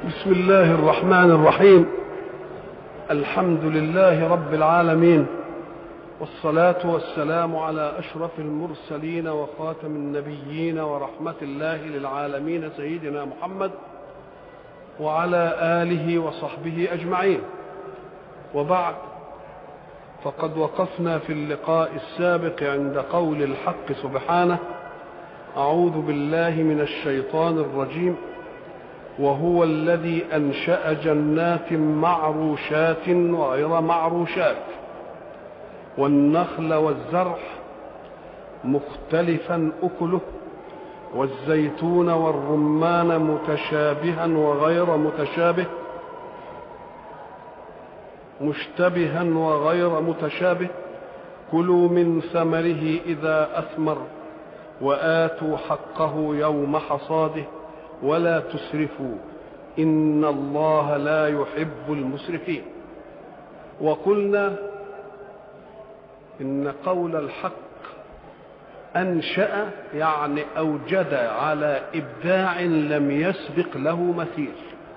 بسم الله الرحمن الرحيم الحمد لله رب العالمين والصلاة والسلام على أشرف المرسلين وخاتم النبيين ورحمة الله للعالمين سيدنا محمد وعلى آله وصحبه أجمعين وبعد فقد وقفنا في اللقاء السابق عند قول الحق سبحانه أعوذ بالله من الشيطان الرجيم وهو الذي انشا جنات معروشات وغير معروشات والنخل والزرع مختلفا اكله والزيتون والرمان متشابها وغير متشابه مشتبها وغير متشابه كلوا من ثمره اذا اثمر واتوا حقه يوم حصاده ولا تسرفوا ان الله لا يحب المسرفين وقلنا ان قول الحق انشا يعني اوجد على ابداع لم يسبق له مثيل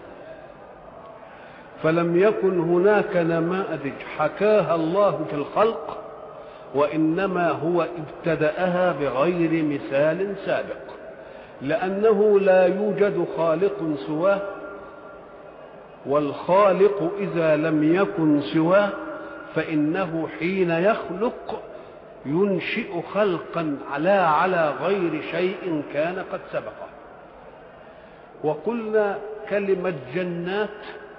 فلم يكن هناك نماذج حكاها الله في الخلق وانما هو ابتداها بغير مثال سابق لأنه لا يوجد خالق سواه والخالق إذا لم يكن سواه فإنه حين يخلق ينشئ خلقا على على غير شيء كان قد سبقه وقلنا كلمة جنات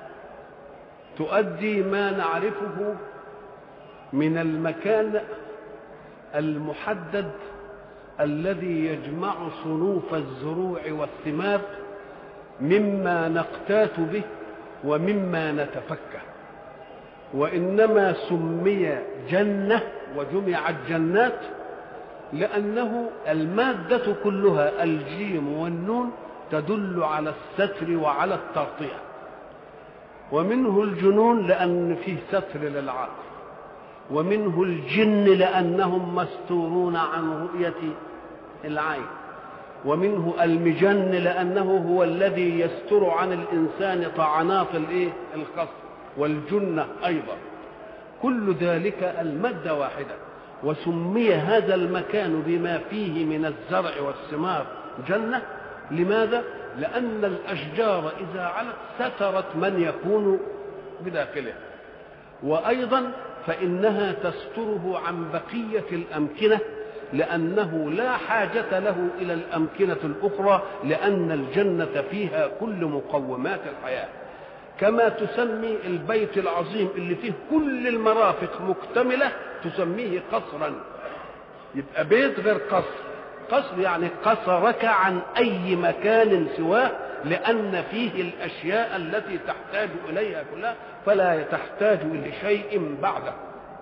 تؤدي ما نعرفه من المكان المحدد الذي يجمع صنوف الزروع والثمار مما نقتات به ومما نتفكه وانما سمي جنه وجمعت جنات لانه الماده كلها الجيم والنون تدل على الستر وعلى التغطيه ومنه الجنون لان فيه ستر للعقل ومنه الجن لانهم مستورون عن رؤيه العين ومنه المجن لانه هو الذي يستر عن الانسان طعنات الايه الخصم والجنه ايضا كل ذلك الماده واحده وسمي هذا المكان بما فيه من الزرع والثمار جنه لماذا لان الاشجار اذا علت سترت من يكون بداخلها وايضا فانها تستره عن بقيه الامكنه لأنه لا حاجة له إلى الأمكنة الأخرى لأن الجنة فيها كل مقومات الحياة كما تسمي البيت العظيم اللي فيه كل المرافق مكتملة تسميه قصرا يبقى بيت غير قصر قصر يعني قصرك عن أي مكان سواه لأن فيه الأشياء التي تحتاج إليها كلها فلا تحتاج إلى شيء بعده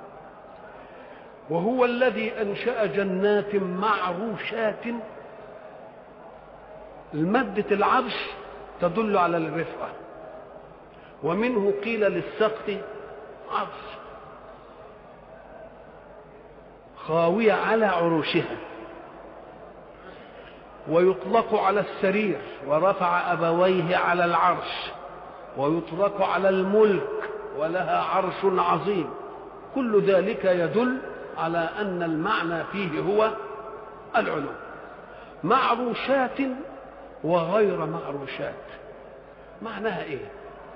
وهو الذي انشا جنات معروشات المادة العرش تدل على الرفعة ومنه قيل للسقف عرش خاوية على عروشها ويطلق على السرير ورفع أبويه على العرش ويطلق على الملك ولها عرش عظيم كل ذلك يدل على أن المعنى فيه هو العلو معروشات وغير معروشات معناها ايه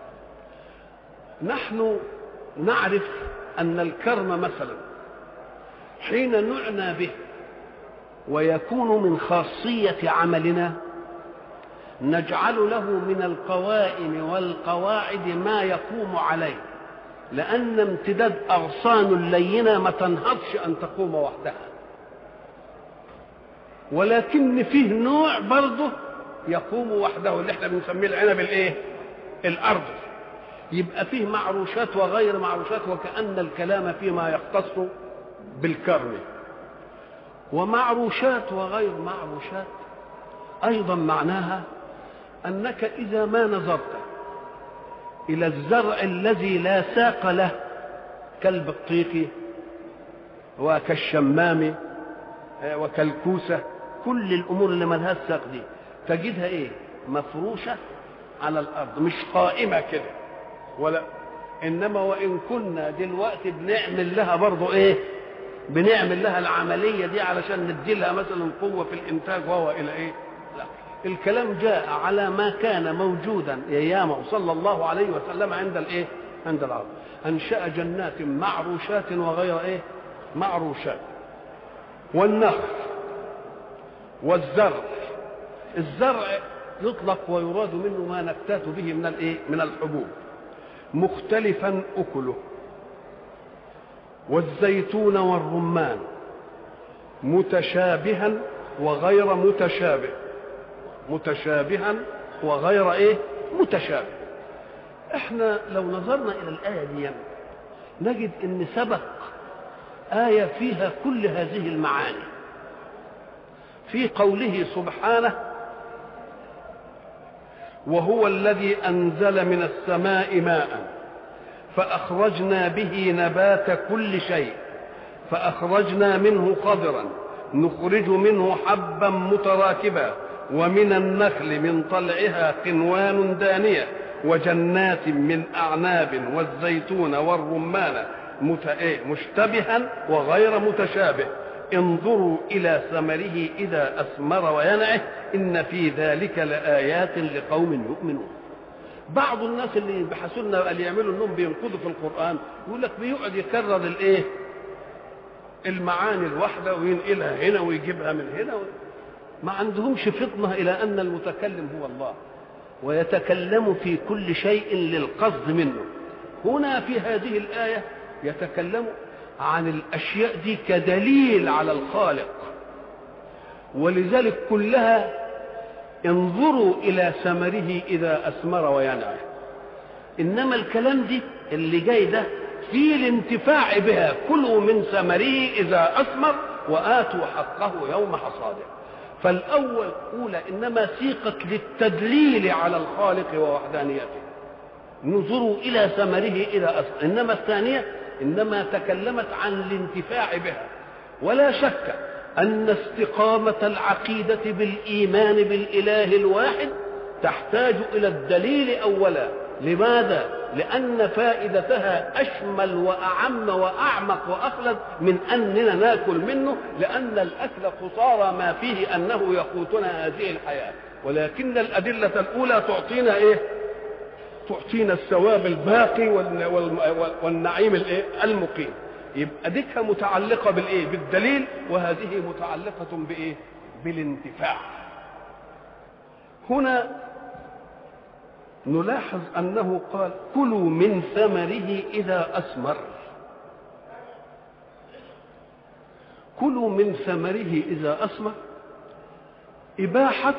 نحن نعرف ان الكرم مثلا حين نعنى به ويكون من خاصيه عملنا نجعل له من القوائم والقواعد ما يقوم عليه لأن امتداد أغصان اللينة ما تنهضش أن تقوم وحدها ولكن فيه نوع برضه يقوم وحده اللي احنا بنسميه العنب الايه؟ الأرض يبقى فيه معروشات وغير معروشات وكأن الكلام فيما يختص بالكرم ومعروشات وغير معروشات أيضا معناها أنك إذا ما نظرت إلى الزرع الذي لا ساق له كالبطيخ وكالشمام وكالكوسة كل الأمور اللي ملهاش ساق دي تجدها إيه مفروشة على الارض مش قائمه كده ولا انما وان كنا دلوقتي بنعمل لها برضه ايه بنعمل لها العمليه دي علشان ندي لها مثلا قوه في الانتاج وهو الى ايه لا الكلام جاء على ما كان موجودا ايامه صلى الله عليه وسلم عند الايه عند العرب انشا جنات معروشات وغير ايه معروشات والنخل والزرع الزرع يطلق ويراد منه ما نكتات به من الايه من الحبوب مختلفا اكله والزيتون والرمان متشابها وغير متشابه متشابها وغير ايه متشابه احنا لو نظرنا الى الايه دي نجد ان سبق ايه فيها كل هذه المعاني في قوله سبحانه وهو الذي انزل من السماء ماء فاخرجنا به نبات كل شيء فاخرجنا منه خضرا نخرج منه حبا متراكبا ومن النخل من طلعها قنوان دانيه وجنات من اعناب والزيتون والرمان مشتبها وغير متشابه انظروا الى ثمره اذا اثمر وينعه ان في ذلك لايات لقوم يؤمنون بعض الناس اللي يبحثوا لنا اللي يعملوا انهم بينقذوا في القران يقول لك بيقعد يكرر الايه المعاني الواحده وينقلها هنا ويجيبها من هنا و... ما عندهمش فطنه الى ان المتكلم هو الله ويتكلم في كل شيء للقصد منه هنا في هذه الايه يتكلم عن الاشياء دي كدليل على الخالق ولذلك كلها انظروا الى ثمره اذا اثمر وينعه انما الكلام دي اللي جاي ده في الانتفاع بها كلوا من ثمره اذا اثمر واتوا حقه يوم حصاده فالاول اولى انما سيقت للتدليل على الخالق ووحدانيته انظروا الى ثمره اذا اثمر انما الثانيه انما تكلمت عن الانتفاع بها ولا شك ان استقامه العقيده بالايمان بالاله الواحد تحتاج الى الدليل اولا لماذا لان فائدتها اشمل واعم واعمق واخلد من اننا ناكل منه لان الاكل خساره ما فيه انه يقوتنا هذه الحياه ولكن الادله الاولى تعطينا ايه تعطينا الثواب الباقي والنعيم الايه المقيم يبقى ديك متعلقه بالايه بالدليل وهذه متعلقه بايه بالانتفاع هنا نلاحظ انه قال كلوا من ثمره اذا اثمر كلوا من ثمره اذا اثمر اباحه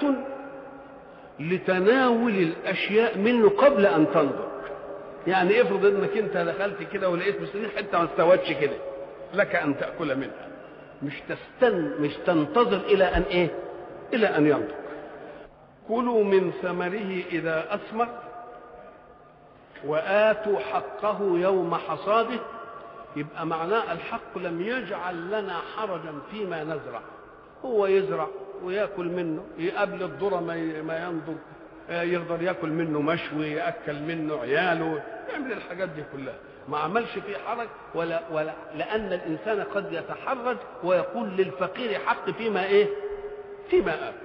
لتناول الاشياء منه قبل ان تنضج يعني افرض انك انت دخلت كده ولقيت مستنير حته ما استوتش كده لك ان تاكل منها مش تستن مش تنتظر الى ان ايه الى ان ينضج كلوا من ثمره اذا اثمر واتوا حقه يوم حصاده يبقى معناه الحق لم يجعل لنا حرجا فيما نزرع هو يزرع وياكل منه قبل الذره ما ينضج يقدر ياكل منه مشوي ياكل منه عياله يعمل الحاجات دي كلها ما عملش فيه حرج ولا ولا لان الانسان قد يتحرج ويقول للفقير حق فيما ايه فيما اكل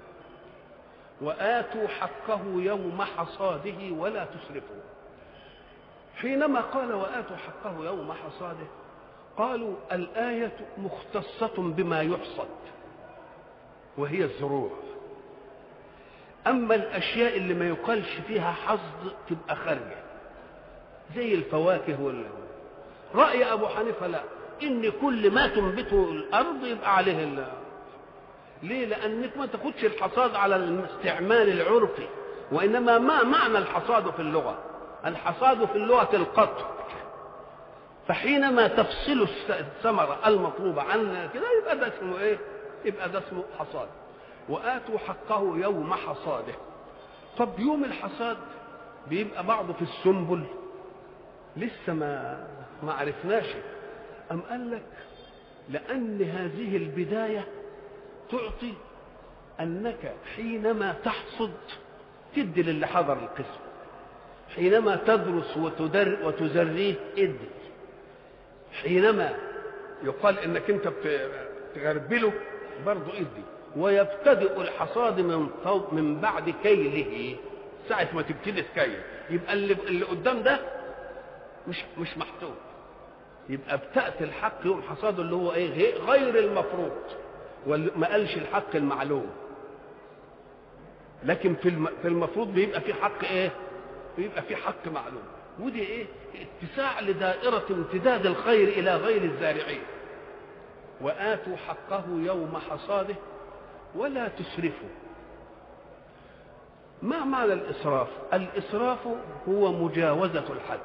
واتوا حقه يوم حصاده ولا تسرفوا حينما قال واتوا حقه يوم حصاده قالوا الايه مختصه بما يحصد وهي الزروع اما الاشياء اللي ما يقالش فيها حصد تبقى خارجه زي الفواكه وال راي ابو حنيفه لا ان كل ما تنبته الارض يبقى عليه ال... ليه لانك ما تاخدش الحصاد على الاستعمال العرفي وانما ما معنى الحصاد في اللغه الحصاد في اللغه القطع فحينما تفصل الثمره المطلوبه عن كده يبقى ده اسمه ايه يبقى ده اسمه حصاد واتوا حقه يوم حصاده طب يوم الحصاد بيبقى بعضه في السنبل لسه ما ما عرفناش أم قال لك لأن هذه البداية تعطي أنك حينما تحصد تدي للي حضر القسم حينما تدرس وتدر وتزريه ادي حينما يقال انك انت بتغربله برضه ادي ويبتدئ الحصاد من طو... من بعد كيله ساعة ما تبتدي تكيل يبقى اللي, اللي قدام ده مش مش محسوب يبقى ابتأت الحق يوم حصاده اللي هو ايه غير المفروض وما قالش الحق المعلوم لكن في في المفروض بيبقى في حق ايه بيبقى في حق معلوم ودي ايه اتساع لدائرة امتداد الخير الى غير الزارعين وآتوا حقه يوم حصاده ولا تسرفوا ما معنى الإسراف الإسراف هو مجاوزة الحد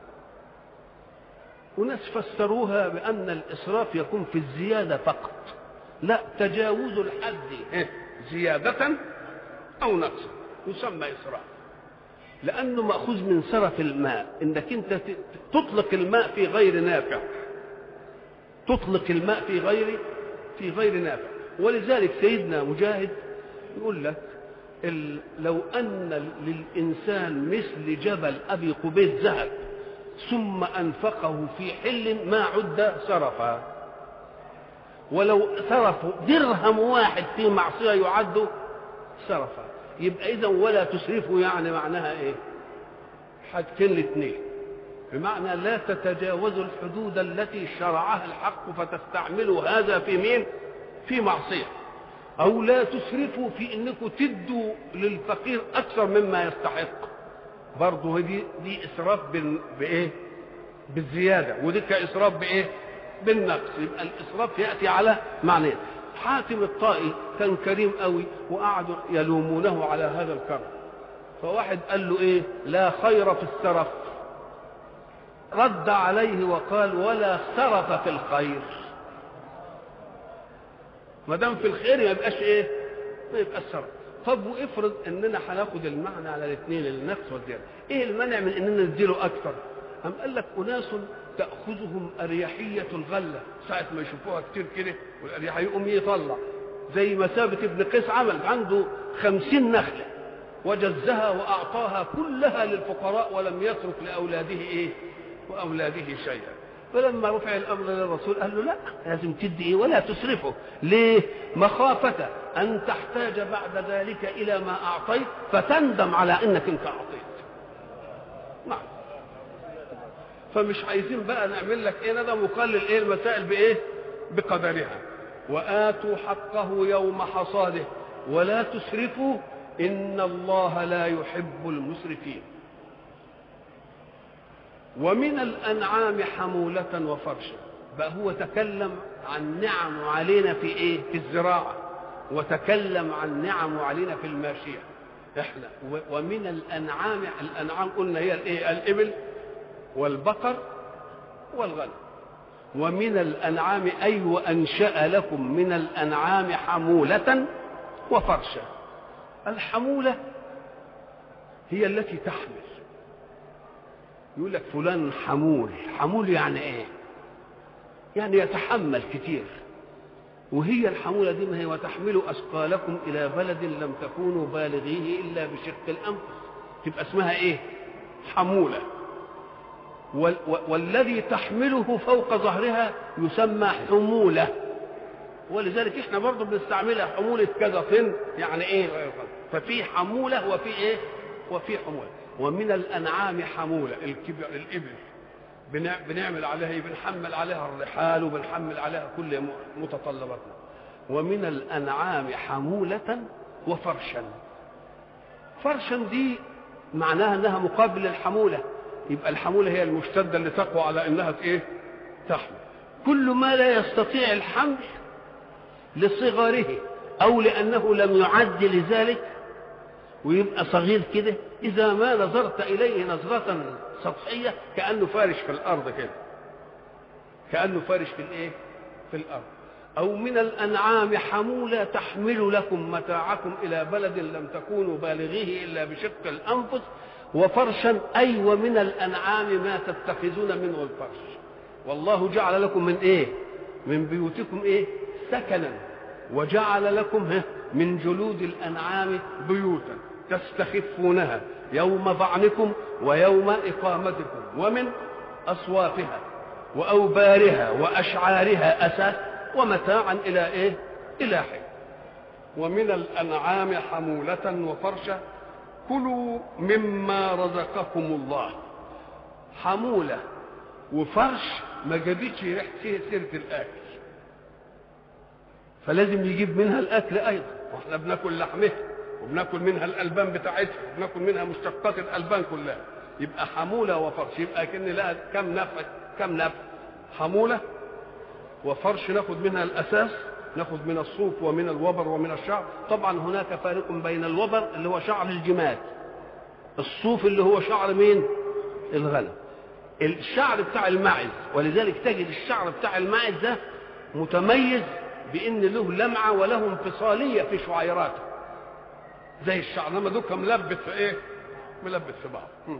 وناس فسروها بأن الإسراف يكون في الزيادة فقط لا تجاوز الحد زيادة أو نقصا يسمى إسراف لأنه مأخوذ من سرف الماء إنك أنت تطلق الماء في غير نافع تطلق الماء في غير في غير نافع ولذلك سيدنا مجاهد يقول لك لو أن للإنسان مثل جبل أبي قبيس ذهب ثم أنفقه في حل ما عد سرفا ولو صرفوا درهم واحد في معصية يعد سرفا يبقى إذا ولا تسرفوا يعني معناها إيه؟ حاجتين الاثنين بمعنى لا تتجاوزوا الحدود التي شرعها الحق فتستعملوا هذا في مين؟ في معصية أو لا تسرفوا في أنكم تدوا للفقير أكثر مما يستحق برضه دي دي إسراف بإيه؟ بالزيادة ودي كإسراف بإيه؟ بالنقص يبقى الإسراف يأتي على معنى حاتم الطائي كان كريم قوي وقعدوا يلومونه على هذا الكرم فواحد قال له ايه لا خير في السرف رد عليه وقال ولا سرف في الخير ما دام في الخير ما يبقاش ايه ما يبقاش سرف طب وافرض اننا هناخد المعنى على الاثنين النقص والزياده ايه المنع من اننا نديله اكثر أم قال لك أناس تأخذهم أريحية الغلة ساعة ما يشوفوها كتير كده والأريحية يقوم يطلع زي ما ثابت ابن قيس عمل عنده خمسين نخلة وجزها وأعطاها كلها للفقراء ولم يترك لأولاده إيه وأولاده شيئا فلما رفع الأمر للرسول قال له لا لازم تدي إيه ولا تسرفه ليه مخافة أن تحتاج بعد ذلك إلى ما أعطيت فتندم على أنك أنت أعطيت نعم فمش عايزين بقى نعمل لك ايه ندم وقلل ايه المسائل بايه بقدرها واتوا حقه يوم حصاده ولا تسرفوا ان الله لا يحب المسرفين ومن الانعام حموله وفرشا بقى هو تكلم عن نعم علينا في ايه في الزراعه وتكلم عن نعم علينا في الماشيه احنا ومن الانعام الانعام قلنا هي الايه الابل والبقر والغنم ومن الأنعام أي وأنشأ لكم من الأنعام حمولة وفرشا الحمولة هي التي تحمل يقول لك فلان حمول حمول يعني ايه يعني يتحمل كتير وهي الحمولة دي ما هي وتحملوا أثقالكم إلى بلد لم تكونوا بالغيه إلا بشق الأنفس تبقى اسمها إيه حمولة والذي تحمله فوق ظهرها يسمى حمولة ولذلك احنا برضه بنستعملها حمولة كذا طن يعني ايه ففي حمولة وفي ايه وفي حمولة ومن الأنعام حمولة الكبر الإبل بنعمل عليها ايه بنحمل عليها الرحال وبنحمل عليها كل متطلباتنا ومن الأنعام حمولة وفرشا فرشا دي معناها انها مقابل الحموله يبقى الحمولة هي المشتدة اللي تقوى على انها ايه تحمل كل ما لا يستطيع الحمل لصغره او لانه لم يعد لذلك ويبقى صغير كده اذا ما نظرت اليه نظرة سطحية كأنه فارش في الارض كده كأنه فارش في الايه في الارض أو من الأنعام حمولة تحمل لكم متاعكم إلى بلد لم تكونوا بالغيه إلا بشق الأنفس وفرشا أي ومن الأنعام ما تتخذون منه الفرش والله جعل لكم من إيه من بيوتكم إيه سكنا وجعل لكم من جلود الأنعام بيوتا تستخفونها يوم ظعنكم ويوم إقامتكم ومن أصوافها وأوبارها وأشعارها أساس ومتاعا إلى إيه؟ إلى حين ومن الأنعام حمولة وفرشا كلوا مما رزقكم الله حمولة وفرش ما جابتش ريحة سيرة الأكل فلازم يجيب منها الأكل أيضا واحنا بناكل لحمها وبناكل منها الألبان بتاعتها وبناكل منها مشتقات الألبان كلها يبقى حمولة وفرش يبقى كأن لها كم نفع كم نفع حمولة وفرش ناخد منها الأساس ناخد من الصوف ومن الوبر ومن الشعر طبعا هناك فارق بين الوبر اللي هو شعر الجماد الصوف اللي هو شعر مين الغنم الشعر بتاع الماعز ولذلك تجد الشعر بتاع الماعز ده متميز بان له لمعه وله انفصاليه في شعيراته زي الشعر انما دوك ملبس في ايه ملبس في بعض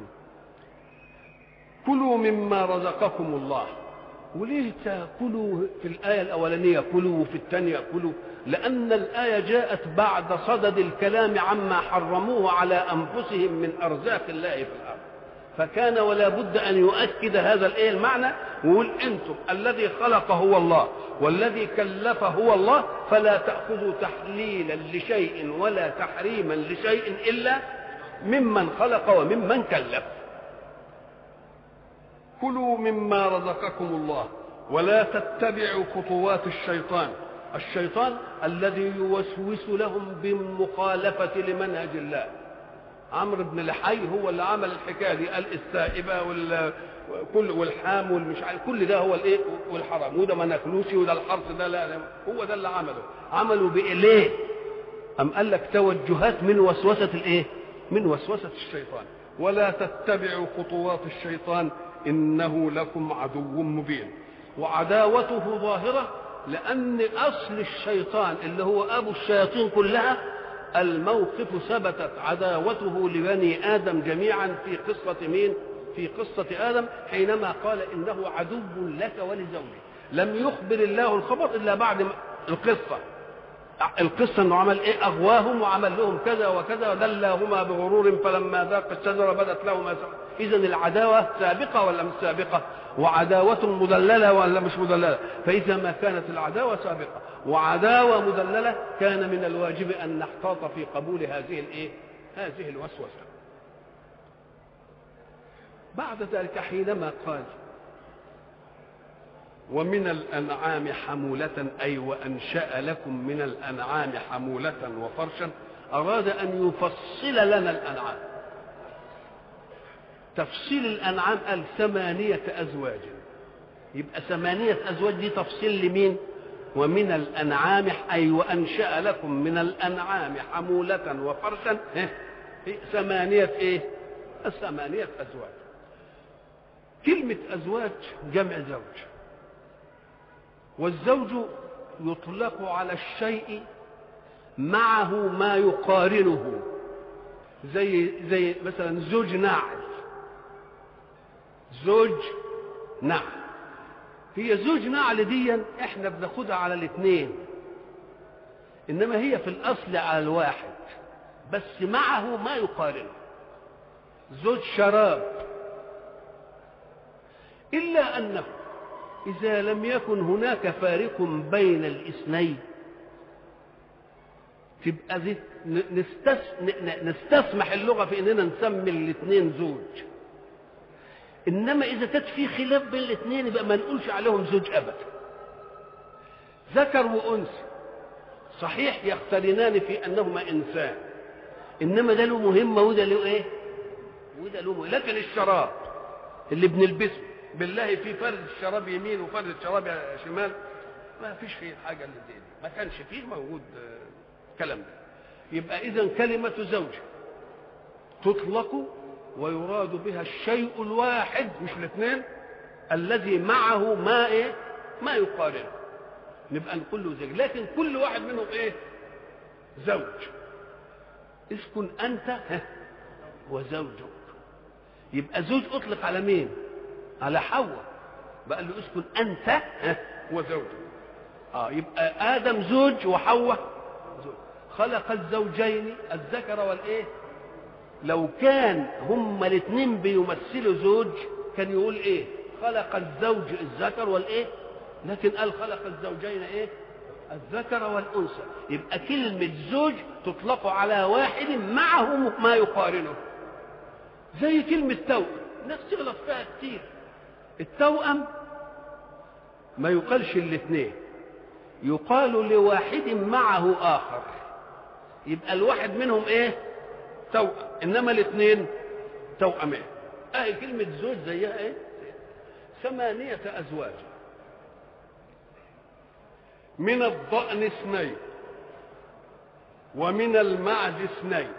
كلوا مما رزقكم الله وليه تاكلوا في الايه الاولانيه كلوا وفي الثانيه كلوا لان الايه جاءت بعد صدد الكلام عما حرموه على انفسهم من ارزاق الله في الارض فكان ولا بد ان يؤكد هذا الايه المعنى ويقول انتم الذي خلق هو الله والذي كلف هو الله فلا تاخذوا تحليلا لشيء ولا تحريما لشيء الا ممن خلق وممن كلف كلوا مما رزقكم الله ولا تتبعوا خطوات الشيطان الشيطان الذي يوسوس لهم بالمخالفة لمنهج الله عمرو بن لحي هو اللي عمل الحكايه دي قال السائبه وال كل والحام والمش عارف كل ده هو الايه والحرام وده ما ناكلوش وده الحرث ده لا, لا هو ده اللي عمله عملوا بايه ام قال لك توجهات من وسوسه الايه من وسوسه الشيطان ولا تتبعوا خطوات الشيطان انه لكم عدو مبين وعداوته ظاهره لان اصل الشيطان اللي هو ابو الشياطين كلها الموقف ثبتت عداوته لبني ادم جميعا في قصه مين في قصه ادم حينما قال انه عدو لك ولزوجك لم يخبر الله الخبر الا بعد القصه القصة انه عمل ايه اغواهم وعمل لهم كذا وكذا ودلاهما بغرور فلما ذاق الشجرة بدت لهما اذا العداوة سابقة ولا مش سابقة وعداوة مدللة ولا مش مدللة فاذا ما كانت العداوة سابقة وعداوة مدللة كان من الواجب ان نحتاط في قبول هذه الايه هذه الوسوسة بعد ذلك حينما قال ومن الأنعام حمولة أي وأنشأ لكم من الأنعام حمولة وفرشا أراد أن يفصل لنا الأنعام تفصيل الأنعام قال ثمانية أزواج يبقى ثمانية أزواج دي تفصيل لمين ومن الأنعام أي وأنشأ لكم من الأنعام حمولة وفرشا ثمانية إيه ثمانية أزواج كلمة أزواج جمع زوج والزوج يطلق على الشيء معه ما يقارنه زي زي مثلا زوج ناعل زوج نعل هي زوج نعل دي احنا بناخدها على الاثنين انما هي في الاصل على الواحد بس معه ما يقارنه زوج شراب الا انه إذا لم يكن هناك فارق بين الاثنين تبقى دي نستس... نستسمح اللغة في إننا نسمي الاثنين زوج إنما إذا كانت في خلاف بين الاثنين يبقى ما نقولش عليهم زوج أبدا ذكر وأنثى صحيح يقترنان في أنهما إنسان إنما ده له مهمة وده له إيه؟ وده له مهمة لكن الشراب اللي بنلبسه بالله في فرد الشراب يمين وفرد الشراب شمال ما فيش فيه حاجه اللي دي ما كانش فيه موجود كلام ده يبقى اذا كلمه زوج تطلق ويراد بها الشيء الواحد مش الاثنين الذي معه ما ايه ما يقارنه نبقى نقول له زوج لكن كل واحد منهم ايه زوج اسكن انت وزوجك يبقى زوج اطلق على مين على حواء بقى له اسكن انت وزوجك اه يبقى ادم زوج وحواء زوج خلق الزوجين الذكر والايه لو كان هما الاثنين بيمثلوا زوج كان يقول ايه خلق الزوج الذكر والايه لكن قال خلق الزوجين ايه الذكر والانثى يبقى كلمه زوج تطلق على واحد معه ما يقارنه زي كلمه توأم الناس تغلط فيها كتير التوأم ما يقالش الاثنين يقال لواحد معه اخر يبقى الواحد منهم ايه توأم انما الاثنين توأمين اهي كلمة زوج زيها ايه ثمانية ازواج من الضأن اثنين ومن المعز اثنين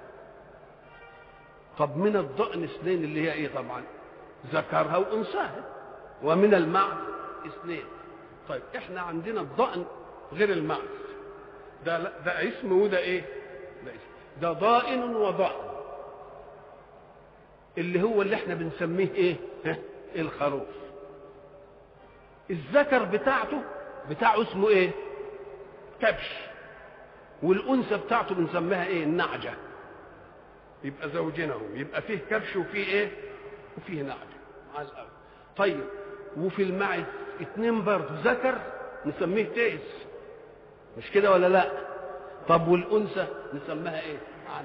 طب من الضأن اثنين اللي هي ايه طبعا ذكرها وانثاها ومن المعز اثنين طيب احنا عندنا الضأن غير المعز ده ده اسم وده ايه ده اسم ده ضائن وضأن اللي هو اللي احنا بنسميه ايه ها؟ الخروف الذكر بتاعته بتاعه اسمه ايه كبش والانثى بتاعته بنسميها ايه النعجه يبقى زوجينهم يبقى فيه كبش وفيه ايه وفيه نعجه على الاول طيب وفي المعز اتنين برضه ذكر نسميه تيس مش كده ولا لا طب والانثى نسميها ايه عنز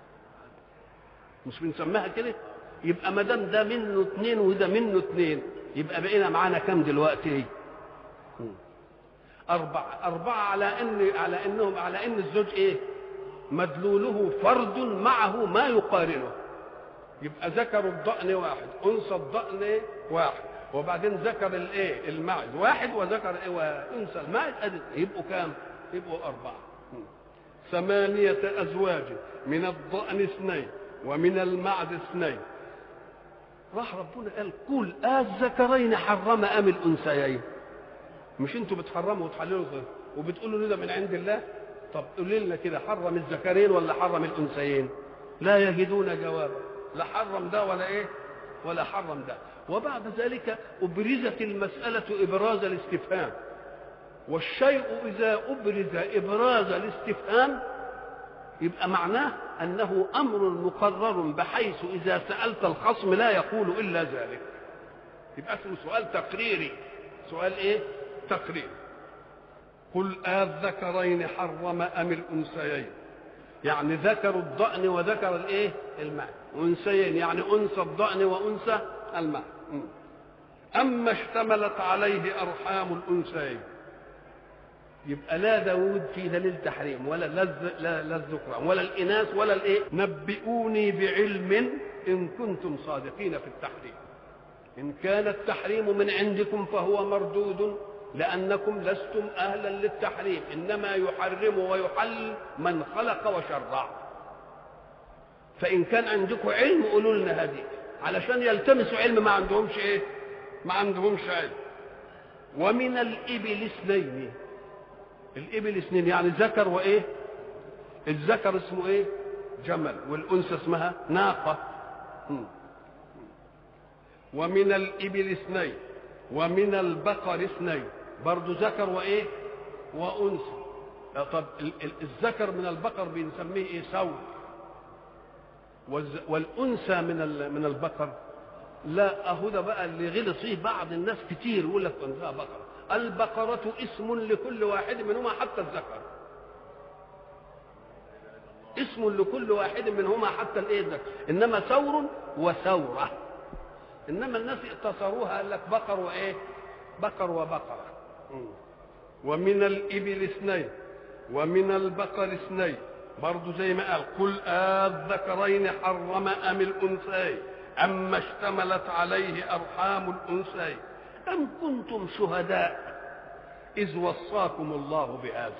مش بنسميها كده يبقى ما دام ده منه اتنين وده منه اتنين يبقى بقينا معانا كام دلوقتي أربعة أربعة على إن على إنهم على إن الزوج إيه؟ مدلوله فرد معه ما يقارنه يبقى ذكر الضأن واحد أنثى الضأن واحد وبعدين ذكر الإيه؟ المعز واحد وذكر إيه؟ وأنثى المعز يبقوا كام؟ يبقوا أربعة ثمانية أزواج من الضأن اثنين ومن المعز اثنين راح ربنا قال قل الذكرين حرم ام الانثيين مش انتوا بتحرموا وتحللوا وبتقولوا ده من عند الله طب قولوا لنا كده حرم الذكرين ولا حرم الانثيين لا يجدون جوابا لا حرم ده ولا ايه ولا حرم ده وبعد ذلك ابرزت المساله ابراز الاستفهام والشيء اذا ابرز ابراز الاستفهام يبقى معناه انه امر مقرر بحيث اذا سالت الخصم لا يقول الا ذلك يبقى اسمه سؤال تقريري سؤال ايه تقريري قل الذكرين حرم ام الانثيين يعني ذكر الضأن وذكر الايه الماء انثيين يعني انثى الضأن وانثى الماء اما اشتملت عليه ارحام الانثيين يبقى لا داود في دليل تحريم ولا لا لا لا الذكران ولا الاناث ولا الايه نبئوني بعلم ان كنتم صادقين في التحريم ان كان التحريم من عندكم فهو مردود لانكم لستم اهلا للتحريم انما يحرم ويحل من خلق وشرع فان كان عندكم علم قولوا لنا هذه علشان يلتمسوا علم ما عندهمش ايه ما عندهمش علم ومن الابل اثنين الابل اثنين يعني ذكر وايه الذكر اسمه ايه جمل والانثى اسمها ناقه ومن الابل اثنين ومن البقر اثنين برضو ذكر وايه وانثى طب الذكر من البقر بنسميه ايه ثور والانثى من من البقر لا اهو ده بقى اللي غلط فيه بعض الناس كتير يقول لك انثى بقره البقرة اسم لكل واحد منهما حتى الذكر اسم لكل واحد منهما حتى الايه الذكر انما ثور وثورة انما الناس اقتصروها قال لك بقر وايه بقر وبقرة ومن الابل اثنين ومن البقر اثنين برضه زي ما قال قل الذكرين حرم ام الانثيين اما اشتملت عليه ارحام الانثيين أم كنتم شهداء إذ وصاكم الله بهذا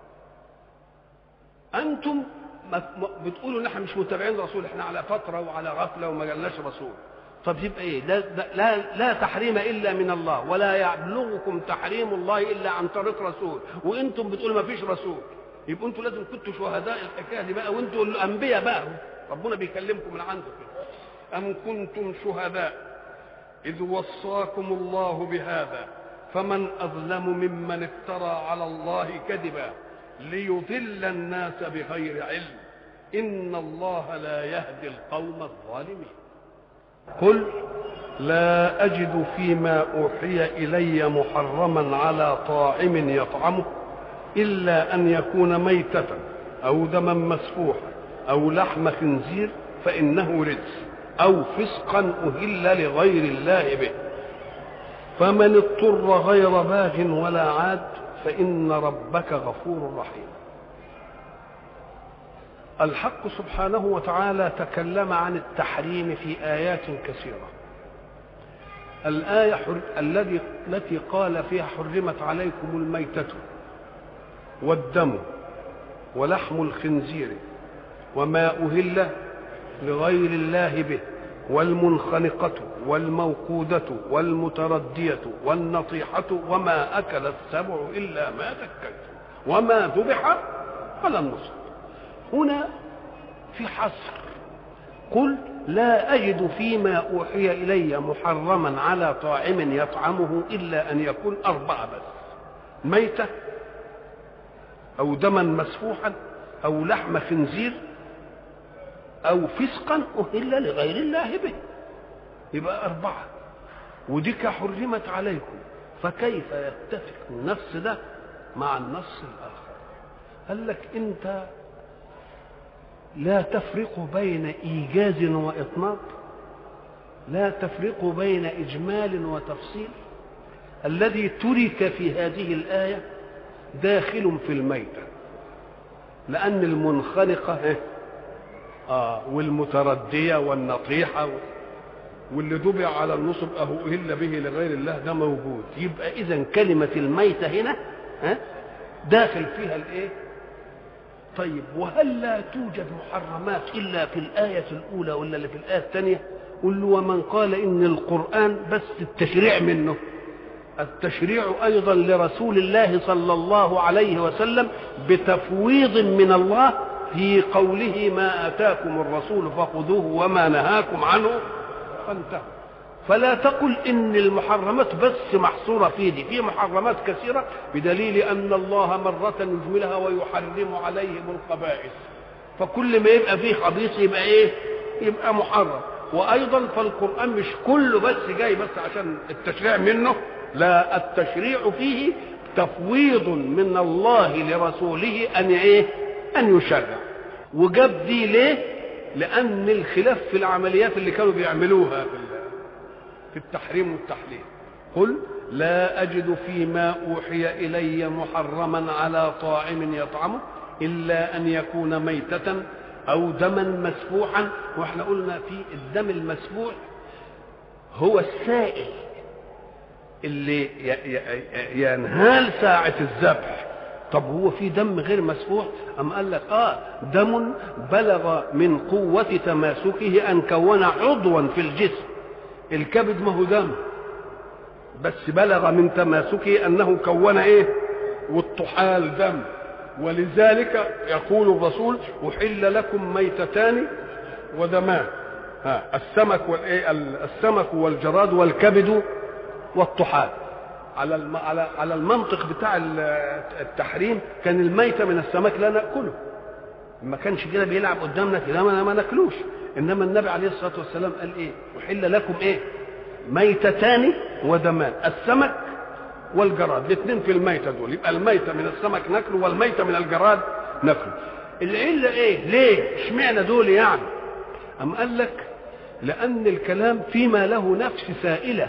أنتم بتقولوا نحن مش متابعين رسول احنا على فترة وعلى غفلة وما جالناش رسول طب يبقى ايه لا, لا, لا تحريم الا من الله ولا يبلغكم تحريم الله الا عن طريق رسول وانتم بتقولوا ما فيش رسول يبقى انتوا لازم كنتوا شهداء الحكايه دي بقى وانتوا الانبياء بقى ربنا بيكلمكم من عنده كده ام كنتم شهداء إذ وصاكم الله بهذا فمن أظلم ممن افترى على الله كذبا ليضل الناس بغير علم إن الله لا يهدي القوم الظالمين قل لا أجد فيما أوحي إلي محرما على طاعم يطعمه إلا أن يكون ميتة أو دما مسفوحا أو لحم خنزير فإنه رجس أو فسقا أهل لغير الله به فمن اضطر غير باغ ولا عاد فإن ربك غفور رحيم الحق سبحانه وتعالى تكلم عن التحريم في آيات كثيرة الآية الذي التي قال فيها حرمت عليكم الميتة والدم ولحم الخنزير وما أهل لغير الله به والمنخنقة والموقودة والمتردية والنطيحة وما أكل السبع إلا ما ذكيتم وما ذبح على النصب هنا في حصر قل لا أجد فيما أوحي إلي محرما على طاعم يطعمه إلا أن يكون أربعة بس ميتة أو دما مسفوحا أو لحم خنزير أو فسقا أهل لغير الله به يبقى أربعة وديك حرمت عليكم فكيف يتفق النص ده مع النص الآخر قال لك أنت لا تفرق بين إيجاز وإطناب لا تفرق بين إجمال وتفصيل الذي ترك في هذه الآية داخل في الميتة لأن المنخنقة آه والمتردية والنطيحة واللي دبع على النصب أهو أهل به لغير الله ده موجود يبقى إذا كلمة الميتة هنا ها داخل فيها الإيه؟ طيب وهل لا توجد محرمات إلا في الآية الأولى ولا اللي في الآية الثانية؟ قل له ومن قال إن القرآن بس التشريع منه التشريع ايضا لرسول الله صلى الله عليه وسلم بتفويض من الله في قوله ما اتاكم الرسول فخذوه وما نهاكم عنه فانتهوا فلا تقل ان المحرمات بس محصوره في دي في محرمات كثيره بدليل ان الله مره يجملها ويحرم عليهم الخبائث فكل ما يبقى فيه خبيث يبقى ايه يبقى محرم وايضا فالقران مش كله بس جاي بس عشان التشريع منه لا التشريع فيه تفويض من الله لرسوله ان ايه ان يشرع وجاب دي ليه لان الخلاف في العمليات اللي كانوا بيعملوها في التحريم والتحليل قل لا اجد فيما اوحي الي محرما على طاعم يطعمه الا ان يكون ميته او دما مسفوحا واحنا قلنا في الدم المسفوح هو السائل اللي ينهال ساعة الذبح طب هو في دم غير مسفوح أم قال لك آه دم بلغ من قوة تماسكه أن كون عضوا في الجسم الكبد ما هو دم بس بلغ من تماسكه أنه كون إيه والطحال دم ولذلك يقول الرسول أحل لكم ميتتان ودمان ها السمك والايه السمك والجراد والكبد والطحال على الم... على على المنطق بتاع التحريم كان الميتة من السمك لا ناكله ما كانش كده بيلعب قدامنا كده ما, ما ناكلوش انما النبي عليه الصلاه والسلام قال ايه احل لكم ايه ميتتان ودمان السمك والجراد الاثنين في الميتة دول يبقى الميتة من السمك ناكله والميتة من الجراد ناكله العلة ايه ليه اشمعنى دول يعني ام قال لك لان الكلام فيما له نفس سائله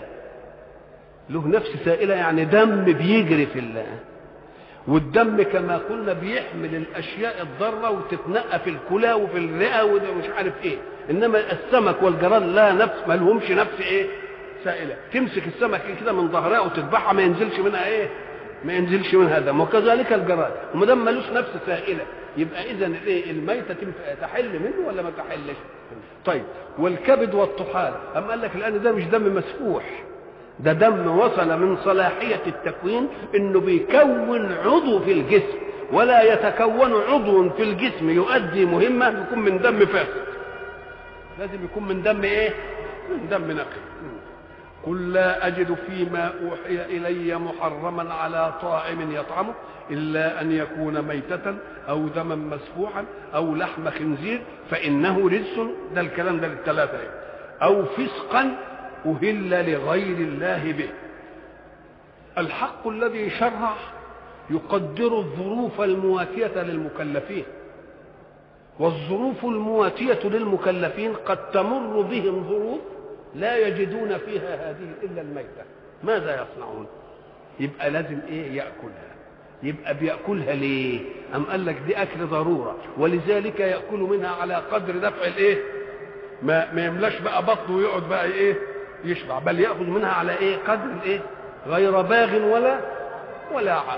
له نفس سائلة يعني دم بيجري في الله والدم كما قلنا بيحمل الأشياء الضارة وتتنقى في الكلى وفي الرئة ومش عارف إيه إنما السمك والجراد لا نفس ما لهمش نفس إيه سائلة تمسك السمك كده من ظهرها وتذبحها ما ينزلش منها إيه ما ينزلش منها دم وكذلك الجراد وما دام ملوش نفس سائلة يبقى إذا إيه الميتة تحل منه ولا ما تحلش طيب والكبد والطحال أم قال لك الآن ده مش دم مسفوح ده دم وصل من صلاحية التكوين انه بيكون عضو في الجسم ولا يتكون عضو في الجسم يؤدي مهمة يكون من دم فاسد لازم يكون من دم ايه من دم نقي قل لا أجد فيما أوحي إلي محرما على طاعم يطعمه إلا أن يكون ميتة أو دما مسفوحا أو لحم خنزير فإنه رجس ده الكلام ده للثلاثة أو فسقا أهل لغير الله به الحق الذي شرع يقدر الظروف المواتية للمكلفين والظروف المواتية للمكلفين قد تمر بهم ظروف لا يجدون فيها هذه إلا الميتة ماذا يصنعون يبقى لازم إيه يأكلها يبقى بيأكلها ليه أم قال لك دي أكل ضرورة ولذلك يأكل منها على قدر دفع الإيه ما, ما يملاش بقى بطنه ويقعد بقى إيه يشبع بل يأخذ منها على إيه قدر الإيه غير باغ ولا ولا عاد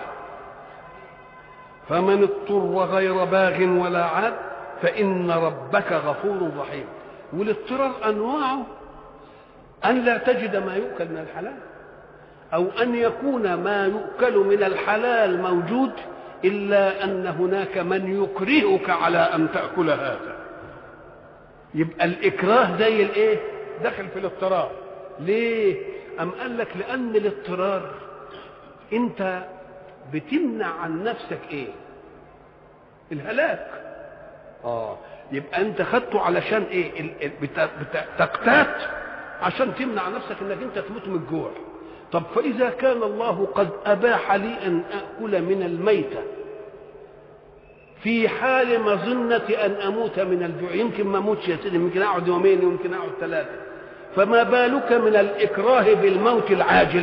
فمن اضطر غير باغ ولا عاد فإن ربك غفور رحيم والاضطرار أنواعه أن لا تجد ما يؤكل من الحلال أو أن يكون ما يؤكل من الحلال موجود إلا أن هناك من يكرهك على أن تأكل هذا يبقى الإكراه زي الإيه؟ دخل في الاضطرار ليه؟ أم قال لك لأن الاضطرار أنت بتمنع عن نفسك إيه؟ الهلاك اه يبقى انت خدته علشان ايه تقتات عشان تمنع نفسك انك انت تموت من الجوع طب فاذا كان الله قد اباح لي ان اكل من الميته في حال مظنة أن أموت من الجوع يمكن ما أموتش يا سيدي يمكن أقعد يومين يمكن أقعد ثلاثة فما بالك من الإكراه بالموت العاجل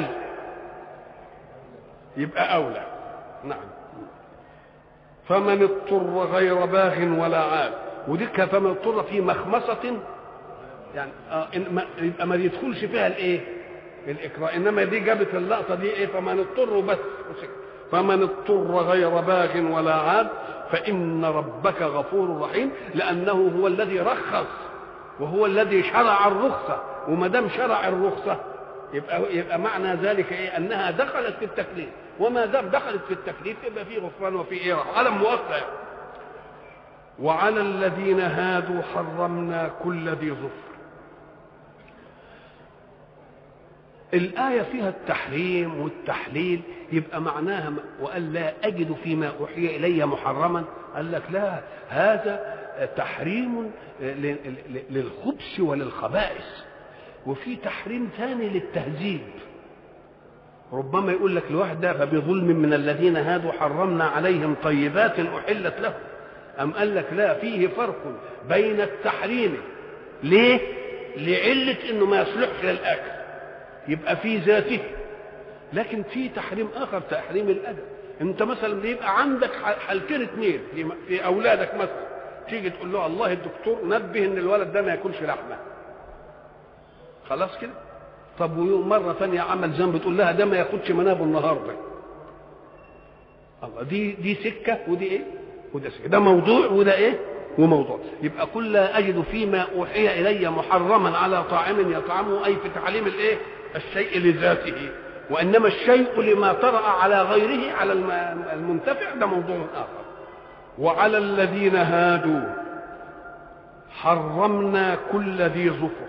يبقى أولى نعم فمن اضطر غير باغ ولا عاد وديك فمن اضطر في مخمصة يعني آه يبقى ما يدخلش فيها الايه؟ الاكراه انما دي جابت اللقطه دي ايه فمن اضطر بس فمن اضطر غير باغ ولا عاد فان ربك غفور رحيم لانه هو الذي رخص وهو الذي شرع الرخصه وما دام شرع الرخصه يبقى يبقى معنى ذلك ايه انها دخلت في التكليف وما دام دخلت في التكليف يبقى في غفران وفي ايه علم موقع وعلى الذين هادوا حرمنا كل ذي ظفر الآية فيها التحريم والتحليل يبقى معناها وقال لا أجد فيما أوحي إلي محرما قال لك لا هذا تحريم للخبث وللخبائث وفي تحريم ثاني للتهذيب ربما يقول لك الواحد ده فبظلم من الذين هادوا حرمنا عليهم طيبات أحلت لهم أم قال لك لا فيه فرق بين التحريم ليه؟ لعلة إنه ما يصلحش للأكل يبقى في ذاته لكن في تحريم آخر تحريم الأدب أنت مثلا بيبقى عندك حالتين اثنين في أولادك مثلا تيجي تقول له الله الدكتور نبه إن الولد ده ما ياكلش لحمة خلاص كده طب ومره ثانيه عمل ذنب تقول لها ده ما ياخدش منابه النهارده الله دي دي سكه ودي ايه وده سكه ده موضوع وده ايه وموضوع يبقى كل لا اجد فيما اوحي الي محرما على طاعم يطعمه اي في تعليم الايه الشيء لذاته وانما الشيء لما طرا على غيره على المنتفع ده موضوع اخر وعلى الذين هادوا حرمنا كل ذي ظفر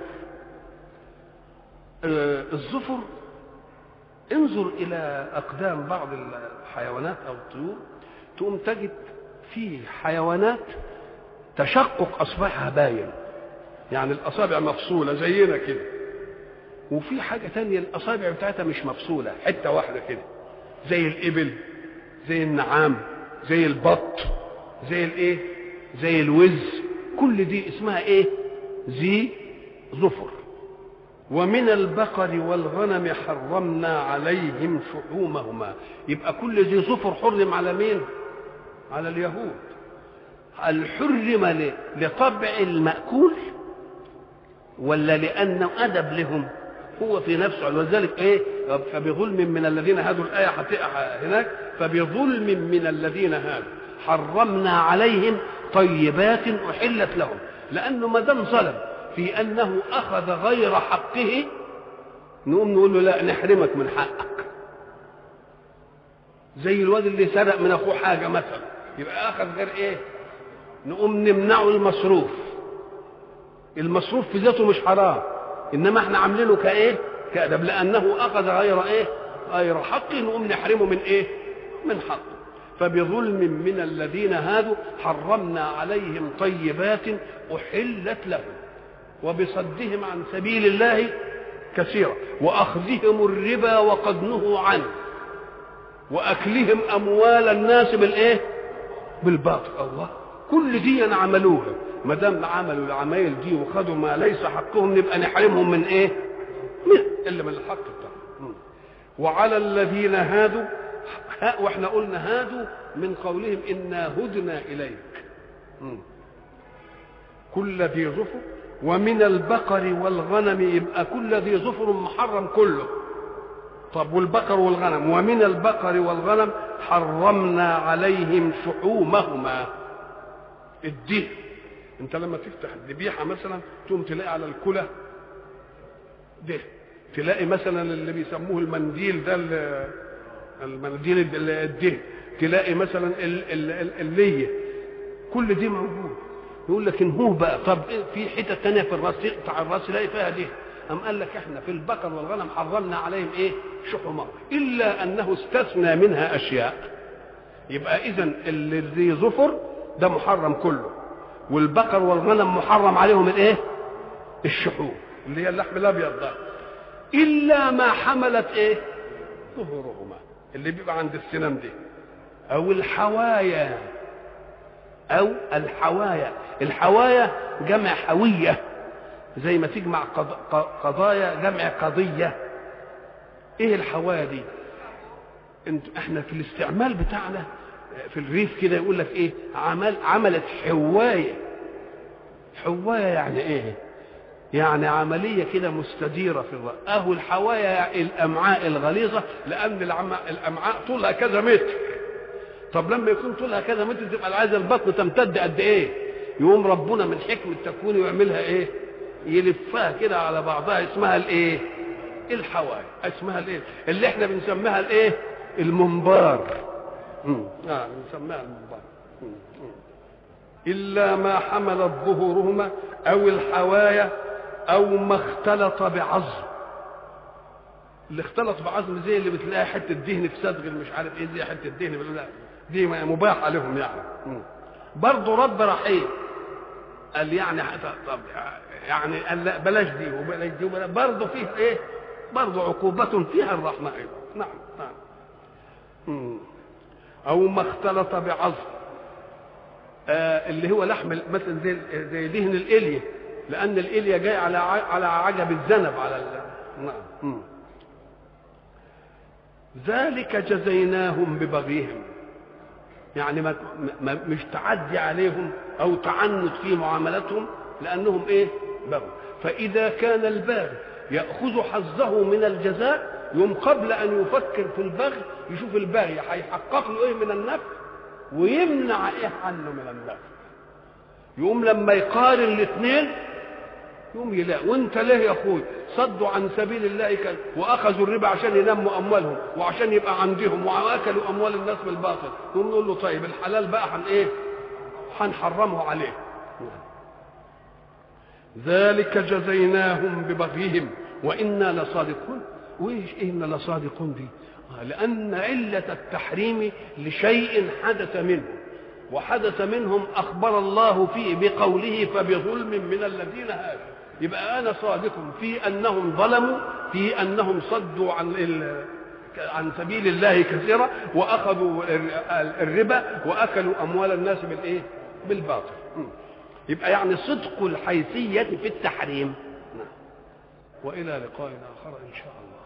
الظفر انظر الى اقدام بعض الحيوانات او الطيور تقوم تجد في حيوانات تشقق اصبعها باين يعني الاصابع مفصوله زينا كده وفي حاجه تانية الاصابع بتاعتها مش مفصوله حته واحده كده زي الابل زي النعام زي البط زي الايه زي الوز كل دي اسمها ايه ذي ظفر ومن البقر والغنم حرمنا عليهم شحومهما يبقى كل ذي ظفر حرم على مين على اليهود هل حرم لطبع المأكول ولا لأنه أدب لهم هو في نفسه ولذلك ايه فبظلم من الذين هادوا الآية هناك فبظلم من الذين هادوا حرمنا عليهم طيبات أحلت لهم لأنه ما دام ظلم في انه اخذ غير حقه نقوم نقول له لا نحرمك من حقك زي الواد اللي سرق من اخوه حاجه مثلا يبقى اخذ غير ايه نقوم نمنعه المصروف المصروف في ذاته مش حرام انما احنا عاملينه كايه كأدب لأنه أخذ غير إيه غير حق نقوم نحرمه من إيه من حقه فبظلم من الذين هادوا حرمنا عليهم طيبات أحلت لهم وبصدهم عن سبيل الله كثيرا وأخذهم الربا وقد نهوا عنه وأكلهم أموال الناس بالإيه بالباطل الله كل دي عملوها ما دام عملوا العمايل دي وخدوا ما ليس حقهم نبقى نحرمهم من ايه؟ من الا من الحق بتاعهم وعلى الذين هادوا واحنا قلنا هادوا من قولهم انا هدنا اليك كل ذي ظفر ومن البقر والغنم يبقى كل ذي ظفر محرم كله طب والبقر والغنم ومن البقر والغنم حرمنا عليهم شحومهما الدين انت لما تفتح الذبيحه مثلا تقوم تلاقي على الكلى ده تلاقي مثلا اللي بيسموه المنديل ده المنديل الده تلاقي مثلا الليه كل دي موجود يقول لك ان هو بقى طب في حته تانية في الراس تقطع الراس تلاقي فيها دي أم قال لك احنا في البقر والغنم حرمنا عليهم ايه شحومهم الا انه استثنى منها اشياء يبقى اذا اللي ذي ظفر ده محرم كله والبقر والغنم محرم عليهم الايه الشحوم اللي هي اللحم الابيض ده الا ما حملت ايه ظهورهما اللي بيبقى عند السنام دي او الحوايا او الحوايا الحوايا جمع حويه زي ما تجمع قضايا جمع قضيه ايه الحوايا دي انت احنا في الاستعمال بتاعنا في الريف كده يقول لك ايه عمل عملت حوايه حوايه يعني ايه يعني عمليه كده مستديره في الرأس اهو الحوايا الامعاء الغليظه لان الامعاء طولها كذا متر طب لما يكون طولها كذا متر تبقى عايزه البطن تمتد قد ايه يقوم ربنا من حكمه تكوينه يعملها ايه يلفها كده على بعضها اسمها الايه الحوايا اسمها الايه اللي احنا بنسميها الايه المنبار آه نسميها المنبار إلا ما حملت ظهورهما أو الحوايا أو ما اختلط بعظم اللي اختلط بعظم زي اللي بتلاقي حتة دهن في صدغ مش عارف ايه زي حتة دهن لا دي مباحة لهم يعني برضه رب رحيم قال يعني طب يعني قال لا بلاش دي وبلاش دي وبلاش برضه فيه ايه برضه عقوبة فيها الرحمة أيضا نعم نعم مم. او ما اختلط بعظم آه اللي هو لحم مثلا زي زي دهن الاليه لان الاليه جاي على على عجب الذنب على نعم ذلك جزيناهم ببغيهم يعني ما ما مش تعدي عليهم او تعنت في معاملتهم لانهم ايه بغوا فاذا كان الباغي ياخذ حظه من الجزاء يوم قبل ان يفكر في البغي يشوف الباغي هيحقق له ايه من النفع ويمنع ايه عنه من النفع يقوم لما يقارن الاثنين يقوم يلاقي وانت ليه يا اخوي صدوا عن سبيل الله كان واخذوا الربا عشان ينموا اموالهم وعشان يبقى عندهم واكلوا اموال الناس بالباطل نقوم نقول له طيب الحلال بقى هن ايه هنحرمه عليه ذلك جزيناهم ببغيهم وانا لصادقون وايش إنا لصادقون دي لأن علة التحريم لشيء حدث منه وحدث منهم أخبر الله فيه بقوله فبظلم من الذين هادوا يبقى أنا صادق في أنهم ظلموا في أنهم صدوا عن عن سبيل الله كثيرا وأخذوا الربا وأكلوا أموال الناس بالإيه؟ بالباطل يبقى يعني صدق الحيثية في التحريم وإلى لقاء آخر إن شاء الله